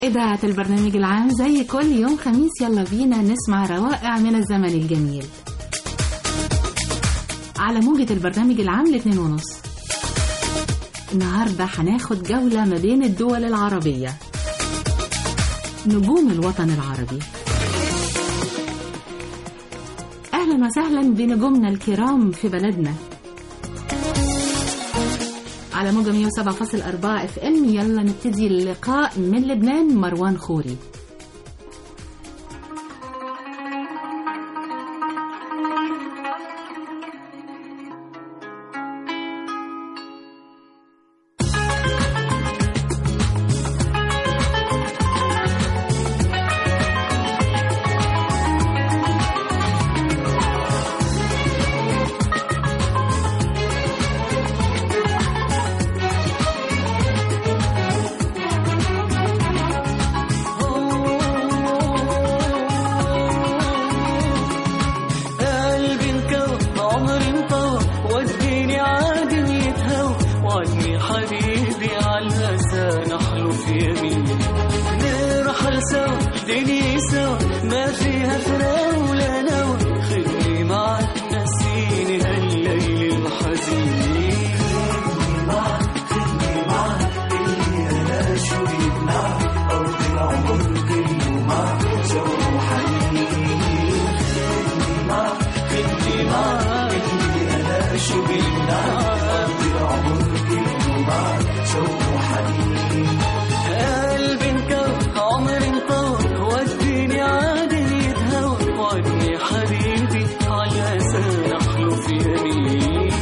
إذاعة البرنامج العام زي كل يوم خميس يلا بينا نسمع روائع من الزمن الجميل على موجة البرنامج العام لاتنين ونص النهاردة هناخد جولة ما بين الدول العربية نجوم الوطن العربي أهلا وسهلا بنجومنا الكرام في بلدنا على موجة 107.4 اف ام يلا نبتدي اللقاء من لبنان مروان خوري قلبي انكوى عمري انطوى وديني عادي يتهوى وعني حبيبي على الهسى نحلف يمين نرحل سوا دنيا سوا ما فيها فراق ولا نوى خدني معك نسيني هالليل الحزين معك خدني معك اللي انا شو معك ارض العمر كله معك جو حنين خدني معك اللي انا شو بيمنعك ارض العمر كله معك جو حنين قلبي انكوى عمري انطوى وديني عادل يتهوى وعدني حبيبي على سنة نحلف يمين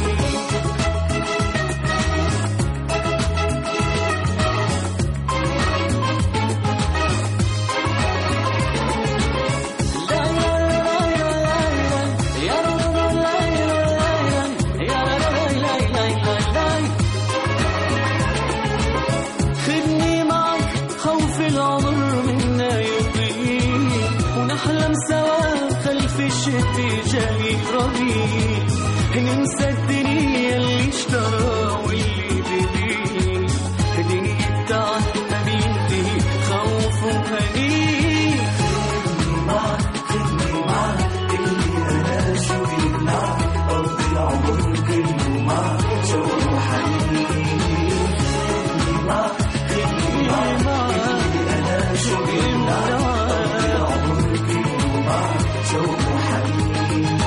خدني معك خوف العمر منا يضيق ونحلم سوا خلف الشتي جاي ربيع ننسى الدنيا اللي اشترى واللي بدين دنيا بتاعتنا بينتهي خوف وهنيء خدني معك خدني معك اللي انا شو يمنعك ارض العمر كله معك جو حنين خدني معك خدني معك اللي انا شو يمنعك ارض العمر كله معك جو حنين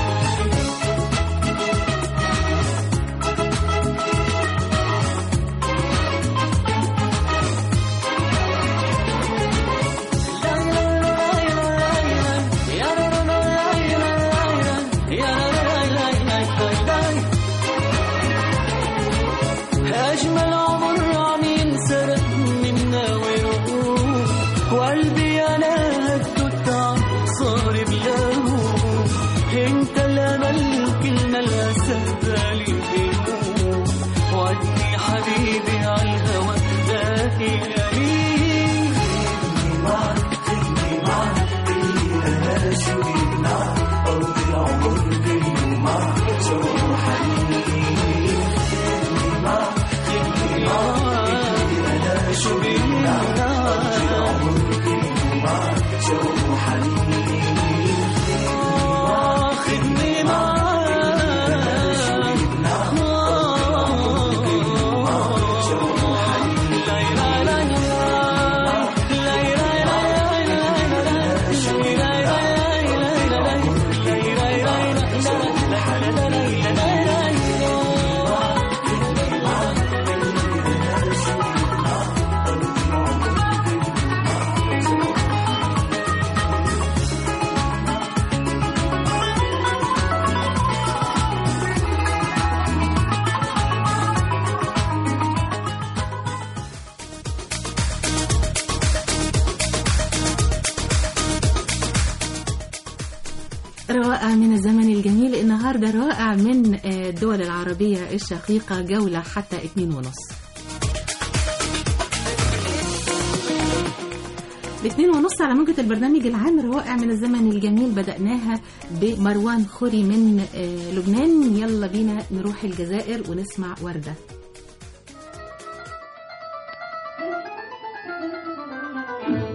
أجمل عمر عم ينسرق منا ويروح وقلبي أنا هدو التعب صار بلهو انت الأمل كل ما الأسد بالي بيموت وعدني حبيبي عالهوى باقي يمين خدني معك خدني معك اللي أنا شو يمنعك أرض العمر كله معك جو حنين خدني معك خدني معك اللي أنا شو بيمنعك أرض العمر كله معك جو حنين خدني معك روائع من الزمن الجميل النهاردة روائع من آه، الدول العربية الشقيقة جولة حتى اتنين ونص الاثنين ونص على موجة البرنامج العام روائع من الزمن الجميل بدأناها بمروان خوري من آه، لبنان يلا بينا نروح الجزائر ونسمع وردة Thank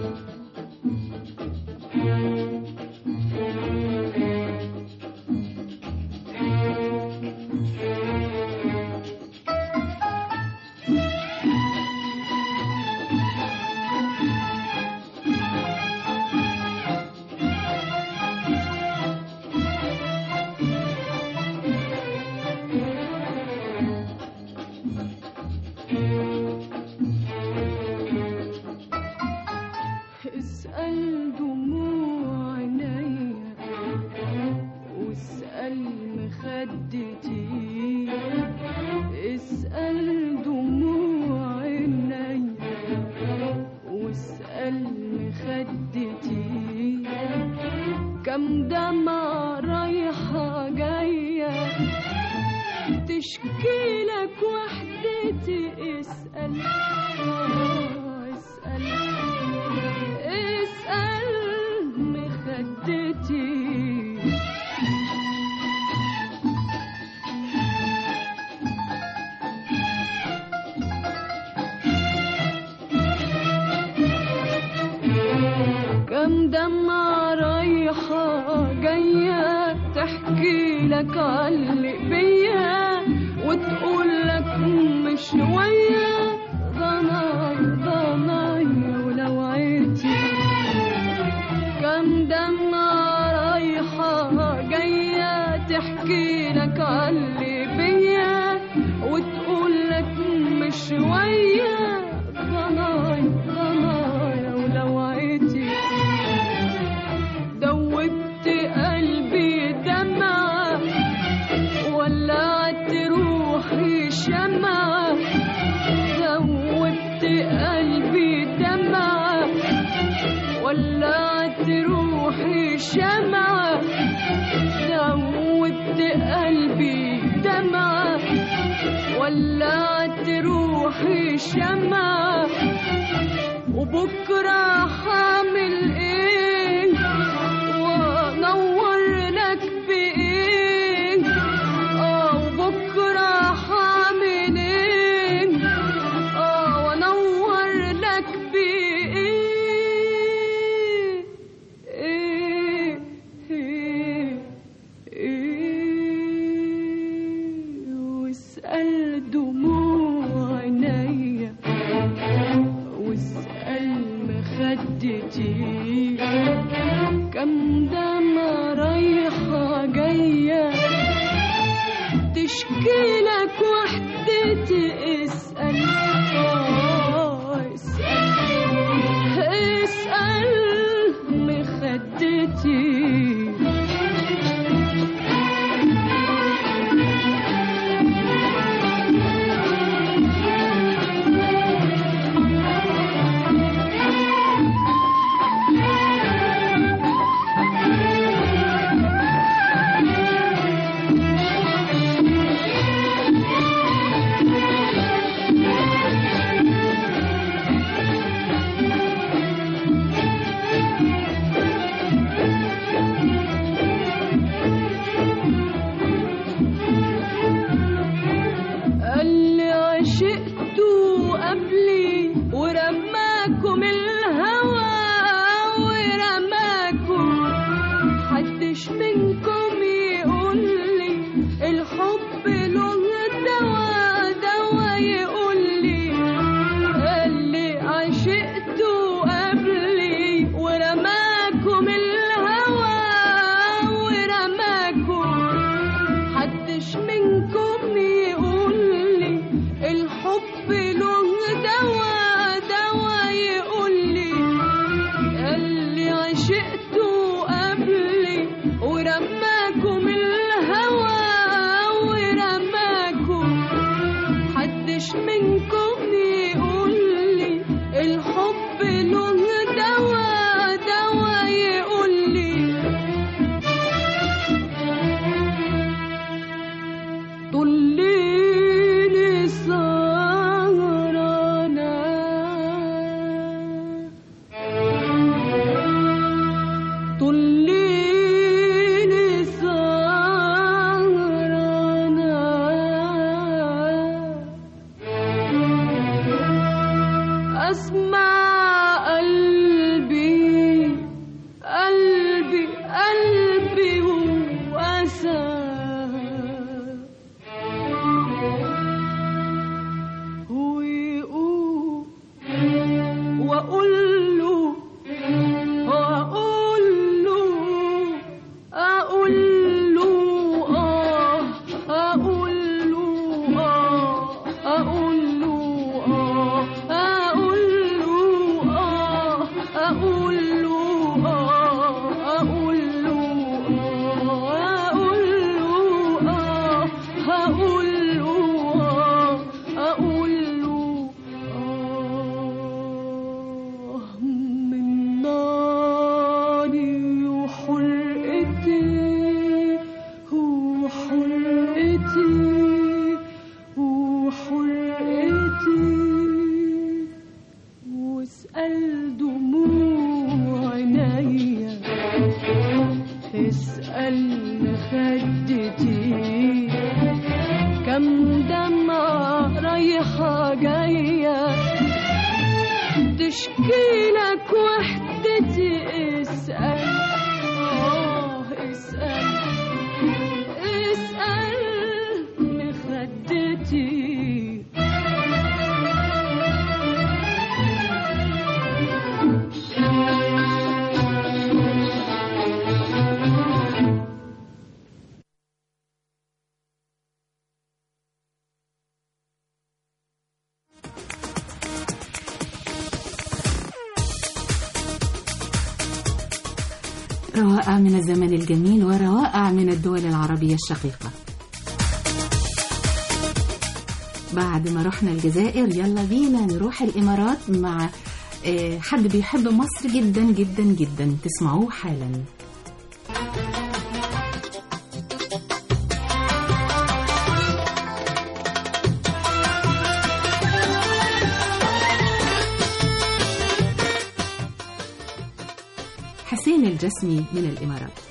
مخدتي كم دمعة رايحة جاية تشكي لك وحدتي اسأل آه، اسأل اسأل مخدتي كم دمعة رايحة جاية تحكي لك علي بيا وتقول لك مش شوية ضناي ضناي ولو عيتي كم دمعة رايحة جاية تحكي لك علي بيا وتقول لك مش شوية ضناي ضناي ولو عيتي دوبت قلبي دمعة ولعت روحي شمعة دوبت قلبي دمعة ولعت روحي شمعة دوبت قلبي دمعة ولعت روحي شمعة وبكرة حامل ايه وانور لك بايه اه وبكرة حامل ايه اه وانور لك بايه ايه ايه ايه واسأل دموع عينيا واسأل مخدتي كم دمعة رايحة جاية تشكي لك وحدتي اسأل آه، اسأل اسأل مخدتي لك وحدتي اسأل آه اسأل اسأل مخدتي روائع من الزمن الجميل وروائع من الدول العربية الشقيقة بعد ما رحنا الجزائر يلا بينا نروح الإمارات مع آه، حد بيحب مصر جدا جدا جدا تسمعوه حالا حسين الجسمي من الإمارات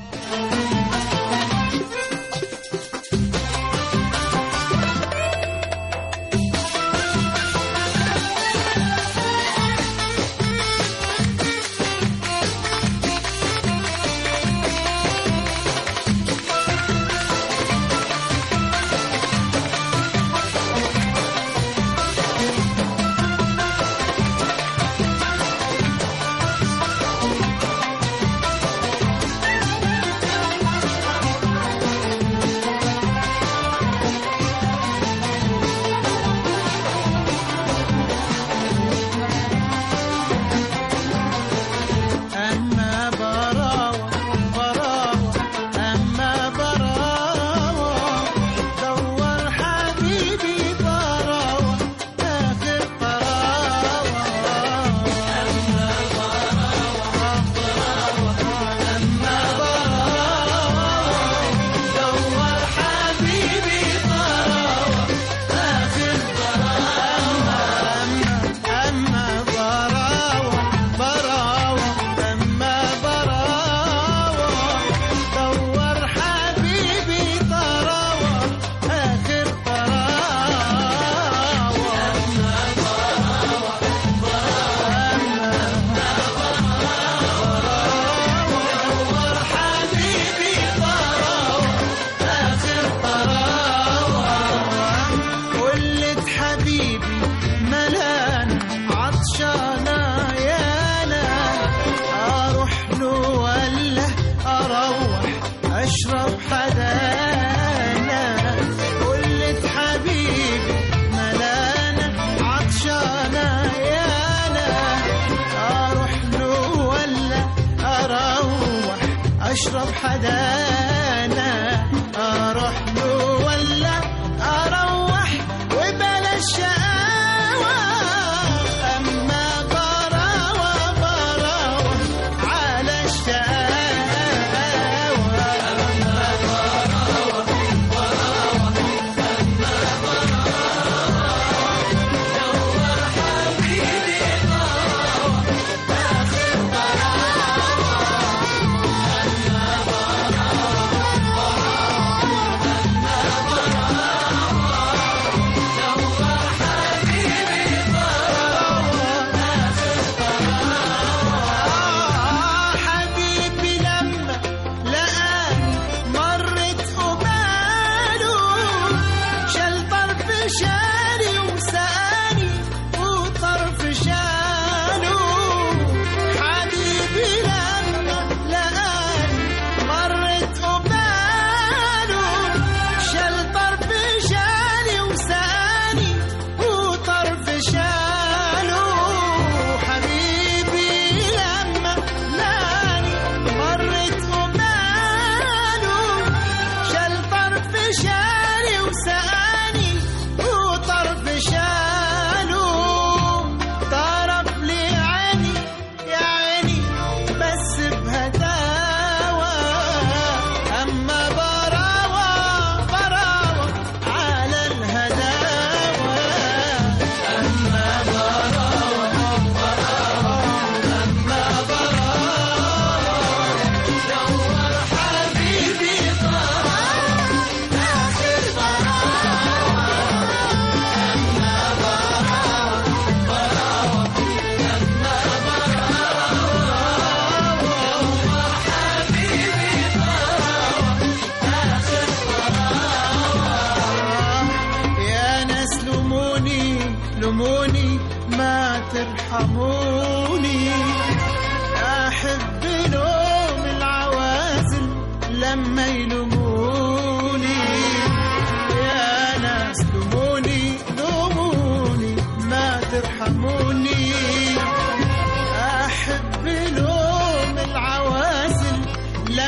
أما براوة براوة أما براوة دور حبيبي براوة آخر براوة أما براوة براوة أما براوة دور حبيبي براوة آخر براوة أما براوة براوة أما براوة دور حبيبي طراوة آخر طراوة أما براوة دور حبيبي طراوة آخر طراوة ولد حبيبي ملان عطشانة يانا أروح له ولا أروح أشرب حدانا ولد حبيبي ملان عطشانة يانا أروح له ولا أروح أشرب حدانا أروح له ولا أروح وبلا شقاوة أما براوة براوة على الشقاوة أما براوة براوة أما براوة دور حبيبي براوة آخر براوة أما براوة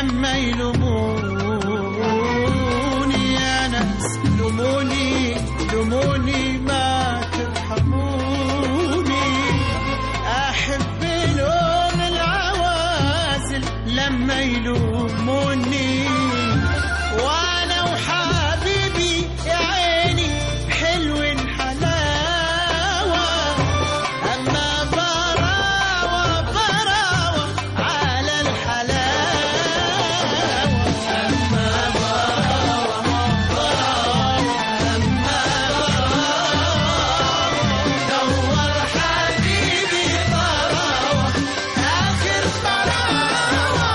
لما يلوموني يا ناس لوموني لوموني ما ترحموني أحب لوم العوازل لما يلوموني وأنا وحبيبي يا عيني حلوين حلاوة أما براوة براوة على الحلاوة أما براوة براوة أما براوة دور حبيبي براوة آخر براوة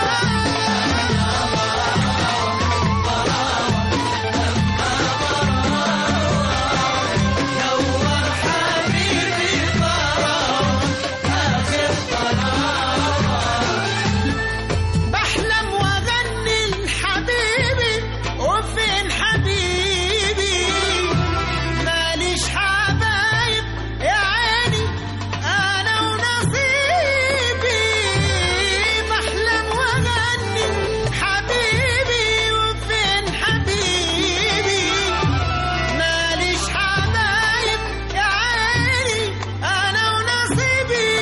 دور حبيبي براوة آخر بحلم واغني لحبيبي وفين حبيبي ماليش حبايب يا عيني انا ونصيبي بحلم واغني حبيبي وفين حبيبي ماليش حبايب يا عيني انا ونصيبي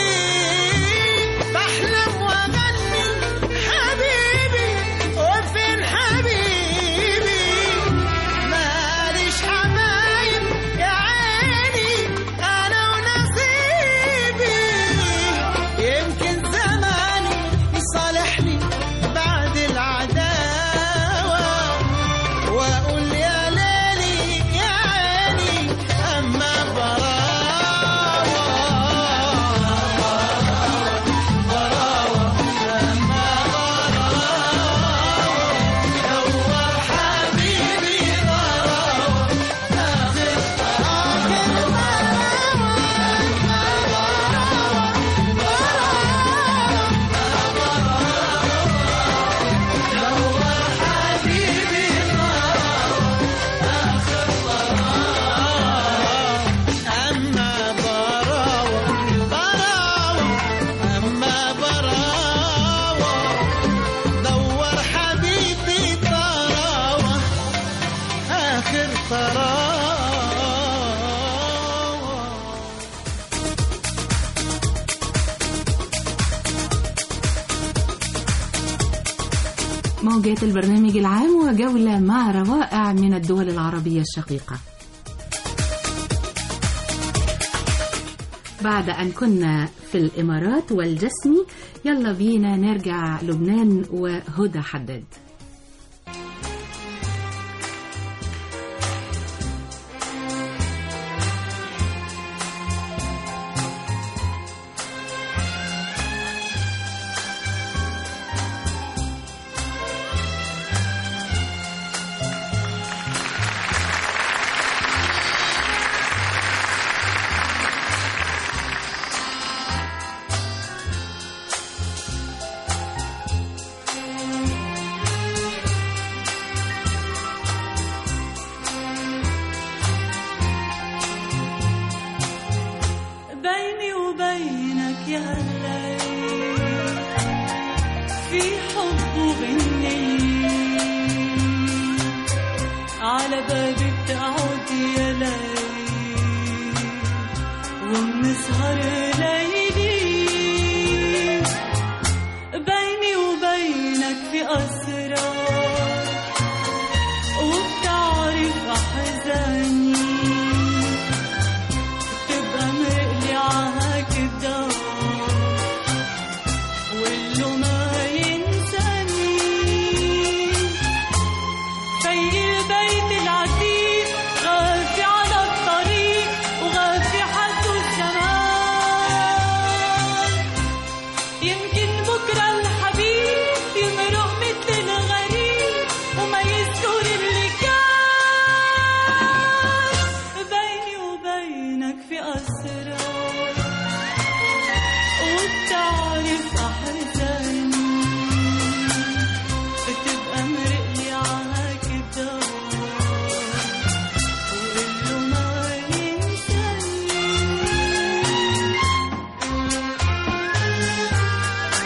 بحلم واغني حبيبي وفين حبيبي ماليش حبايب يا عيني انا ونصيبي يمكن زماني يصالحني بعد العداوه واقول يا ليلي يا عيني اما براوه براوه اما براوه دور حبيبي براوه اخر اخر دور حبيبي أما براوة براوة أما براوة دور حبيبي طراوة آخر طراوة موجات البرنامج العام وجولة مع روائع من الدول العربية الشقيقة بعد أن كنا في الإمارات والجسمي يلا بينا نرجع لبنان وهدى حداد بيني وبينك يا الليل في حب وغنية على بابي بتقعد يا ليل وبنسهر ليلي بيني وبينك في أسرار وبتعرف أحزاني تبقى مقلي عهكدار واللو ما ينساني في البيت العتيق غافي على الطريق وغافي حد الزمان يمكن بكرة الحبيب يمرق مثل الغريب وما يذكر اللي كان بيني وبينك في أسرار وبتعرف أحزاني بتبقى مرقلي عهكدار وقله ما ينساني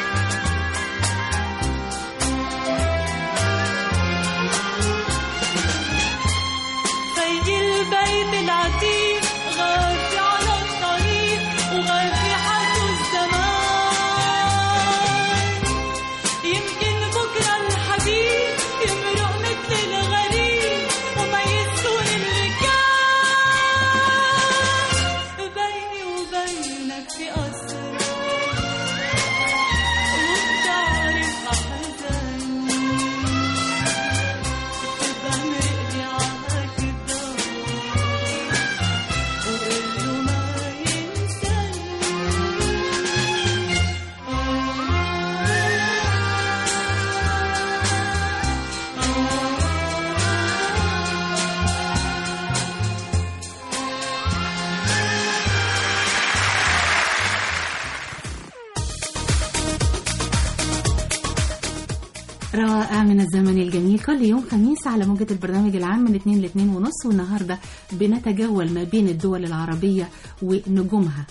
رائع من الزمن الجميل كل يوم خميس على موجة البرنامج العام من 2 ل 2 ونص والنهاردة بنتجول ما بين الدول العربية ونجومها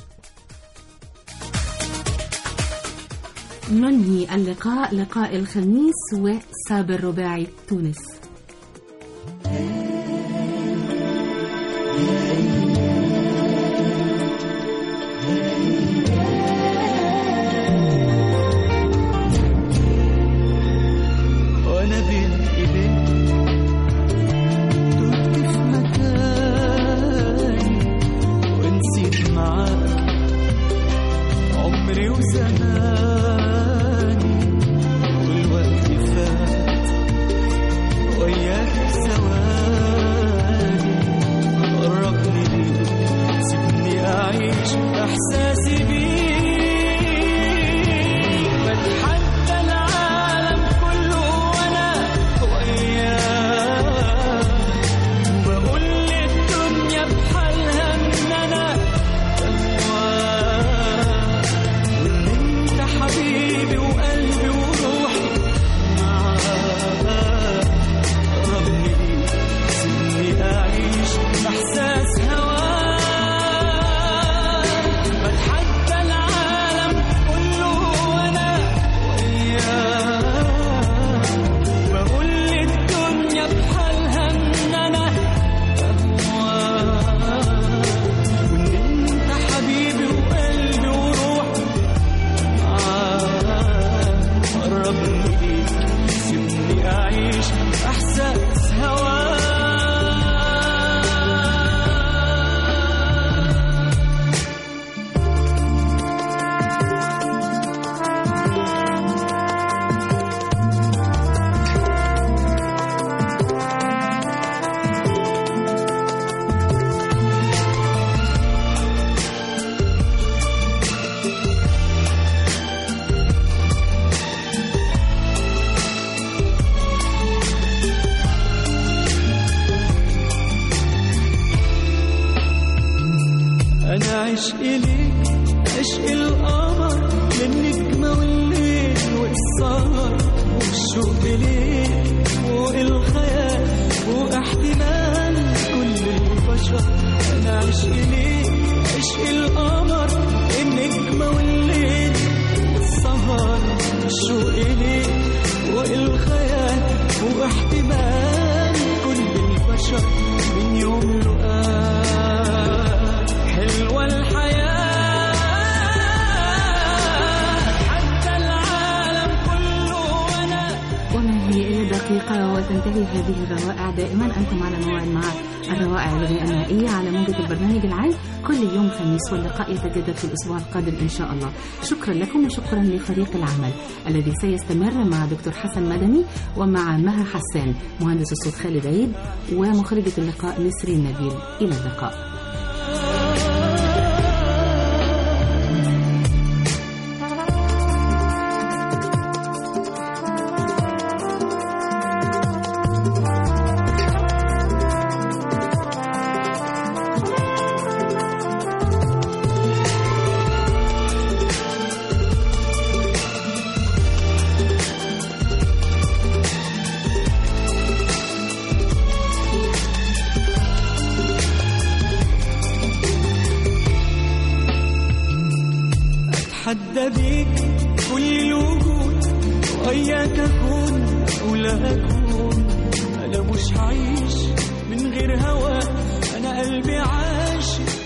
ننهي اللقاء لقاء الخميس وصابر رباعي تونس وانا بين ايديك تهت في مكاني ونسيت معاك عمري وزماني والوقت فات وياك ثواني قربني ليك سيبني اعيش احساسي بيك بتحدى العالم كله وانا وياك وبقول للدنيا بحالها ان انا بهواك وان انت حبيبي وقلبي وروحي معاك قربني ليك سيبني اعيش احساس هواك بتحدى العالم كله وانا وياك بقول للدنيا بحالها ان انا بهواك وان انت حبيبي وقلبي وروحي معاك قربني ليك سيبني اعيش احساس هواك أنا عشق ليك عشق القمر للنجمة والليل والسهر والشوق ليك فوق الخيال فوق احتمال كل البشر أنا عشق ليك عشق القمر النجمة والليل والسهر والشوق ليك فوق الخيال فوق احتمال كل البشر من يوم لقاك حلوة الحياة حتى العالم كله وأنا وما هي إلا دقيقة وتنتهي هذه الروائع دائما أنتم على موعد مع الروائع الغنائية على موجة البرنامج العام كل يوم خميس واللقاء يتجدد في الأسبوع القادم إن شاء الله شكرا لكم وشكرا لفريق العمل الذي سيستمر مع دكتور حسن مدني ومع مها حسان مهندس الصوت خالد عيد ومخرجة اللقاء نسرين نبيل إلى اللقاء أتحدى بيك كل الوجود وإياك أكون أو لا أكون أنا مش هعيش من غير هواك أنا قلبي عاشق